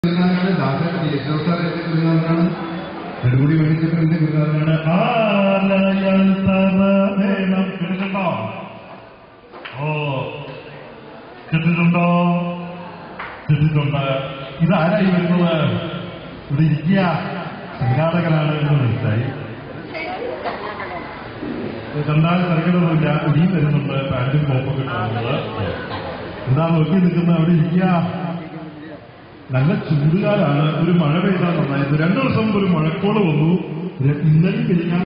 ഗുരുനാഥനാണ് ദാസൻ യേശോ sir എന്റെ ഗുരുനാഥനാണ് നെടുമുടി വേണിച്ചപ്പൻ എന്റെ ഗുരുനാഥനാണ് ആലയൽ തറ വേണം കേട്ടിട്ടുണ്ടോ ഓ കേട്ടിട്ടുണ്ടോ കേട്ടിട്ടുണ്ട് ഇതാരായി വരുന്നത് ഇവിടെ ഇരിക്കുക സംഘാടകനാണ് എന്ന് മനസ്സിലായി കണ്ടാൽ തിരക്കണമൊന്നുമില്ല ഇനിയും വരുന്നുണ്ട് പാന്റും കോപ്പൊക്കെ ഇട്ടുള്ളത് എന്താ നോക്കി നിൽക്കുന്നത് അവിടെ ഇരിക്കുക നല്ല ചൂടുകാലാണ് ഒരു മഴ പെയ്താൽ നന്നായിരുന്നു രണ്ടു ദിവസം മുമ്പ് ഒരു മഴക്കോള് വന്നു ഇന്നലെയും പെയ്യാൻ